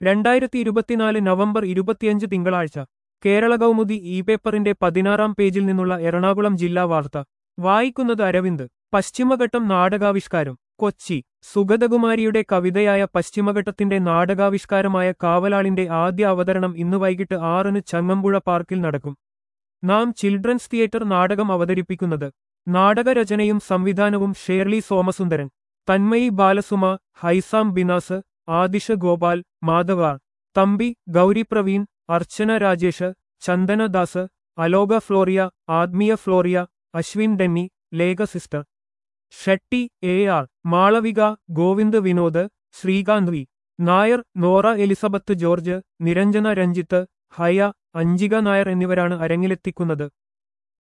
രണ്ടായിരത്തി ഇരുപത്തിനാല് നവംബർ ഇരുപത്തിയഞ്ച് തിങ്കളാഴ്ച കേരള കൗമുദി ഇ പേപ്പറിന്റെ പതിനാറാം പേജിൽ നിന്നുള്ള എറണാകുളം ജില്ലാ വാർത്ത വായിക്കുന്നത് അരവിന്ദ് പശ്ചിമഘട്ടം നാടകാവിഷ്കാരം കൊച്ചി സുഗതകുമാരിയുടെ കവിതയായ പശ്ചിമഘട്ടത്തിന്റെ നാടകാവിഷ്കാരമായ കാവലാളിന്റെ ആദ്യ അവതരണം ഇന്ന് വൈകിട്ട് ആറിന് ചങ്ങമ്പുഴ പാർക്കിൽ നടക്കും നാം ചിൽഡ്രൻസ് തിയേറ്റർ നാടകം അവതരിപ്പിക്കുന്നത് നാടകരചനയും സംവിധാനവും Shirley Somasundaran Thanmayi Balasuma Haisam Binas Adisha Gopal Madhavar Thampi Gauri Praveen Archana Rajesh Chandanadas Aloka Floria Athmiya Floria Ashwin Denny Lekha sister Shetty A R Malavika Govind Vinod Srikanth V Nair Nora Elizabeth George Niranjana Ranjith Haya Anjika Nair എന്നിവരാണ് അരങ്ങിലെത്തിക്കുന്നത്